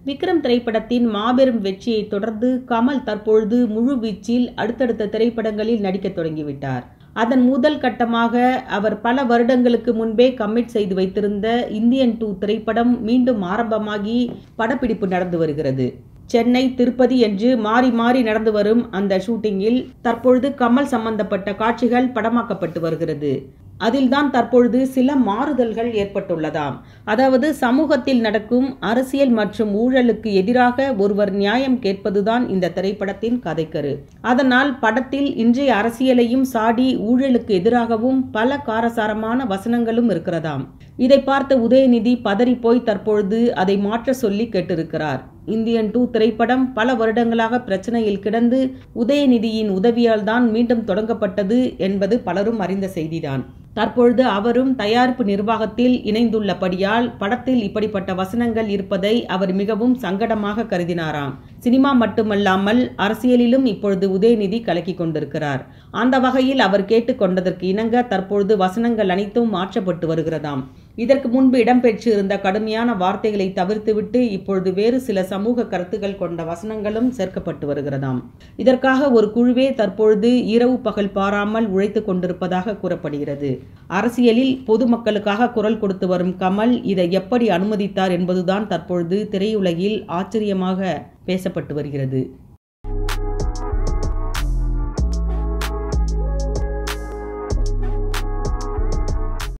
விக்ரம் திரைப்படத்தின் மாபெரும் வெற்றியை தொடர்ந்து கமல் தற்பொழுது முழு வீச்சில் அடுத்தடுத்த திரைப்படங்களில் நடிக்கத் தொடங்கிவிட்டார் அதன் முதல் கட்டமாக அவர் பல வருடங்களுக்கு முன்பே கமிட் செய்து வைத்திருந்த இந்தியன் டூ திரைப்படம் மீண்டும் ஆரம்பமாகி படப்பிடிப்பு நடந்து வருகிறது சென்னை திருப்பதி என்று மாறி மாறி நடந்து வரும் அந்த ஷூட்டிங்கில் தற்பொழுது கமல் சம்பந்தப்பட்ட காட்சிகள் படமாக்கப்பட்டு வருகிறது அதில்தான் தற்பொழுது சில மாறுதல்கள் ஏற்பட்டுள்ளதாம் அதாவது சமூகத்தில் நடக்கும் அரசியல் மற்றும் ஊழலுக்கு எதிராக ஒருவர் நியாயம் கேட்பதுதான் இந்த திரைப்படத்தின் கதைக்கரு அதனால் படத்தில் இன்றைய அரசியலையும் சாடி ஊழலுக்கு எதிராகவும் பல காரசாரமான வசனங்களும் இருக்கிறதாம் இதை பார்த்த உதயநிதி பதறிப்போய் தற்பொழுது அதை மாற்ற சொல்லி கேட்டிருக்கிறார் இந்தியன் டூ திரைப்படம் பல வருடங்களாக பிரச்சனையில் கிடந்து உதயநிதியின் உதவியால் தான் மீண்டும் தொடங்கப்பட்டது என்பது பலரும் அறிந்த செய்திதான் தற்பொழுது அவரும் தயாரிப்பு நிர்வாகத்தில் இணைந்துள்ளபடியால் படத்தில் இப்படிப்பட்ட வசனங்கள் இருப்பதை அவர் மிகவும் சங்கடமாக கருதினாராம் சினிமா மட்டுமல்லாமல் அரசியலிலும் இப்பொழுது உதயநிதி கலக்கி கொண்டிருக்கிறார் அந்த வகையில் அவர் கேட்டுக்கொண்டதற்கு இணங்க தற்பொழுது வசனங்கள் அனைத்தும் மாற்றப்பட்டு வருகிறதாம் இதற்கு முன்பு இடம்பெற்றிருந்த கடுமையான வார்த்தைகளை தவிர்த்துவிட்டு இப்பொழுது வேறு சில சமூக கருத்துக்கள் கொண்ட வசனங்களும் சேர்க்கப்பட்டு வருகிறதாம் இதற்காக ஒரு குழுவே தற்பொழுது இரவு பகல் பாராமல் உழைத்து கொண்டிருப்பதாக கூறப்படுகிறது அரசியலில் பொதுமக்களுக்காக குரல் கொடுத்து வரும் கமல் இதை எப்படி அனுமதித்தார் என்பதுதான் தற்பொழுது திரையுலகில் ஆச்சரியமாக பேசப்பட்டு வருகிறது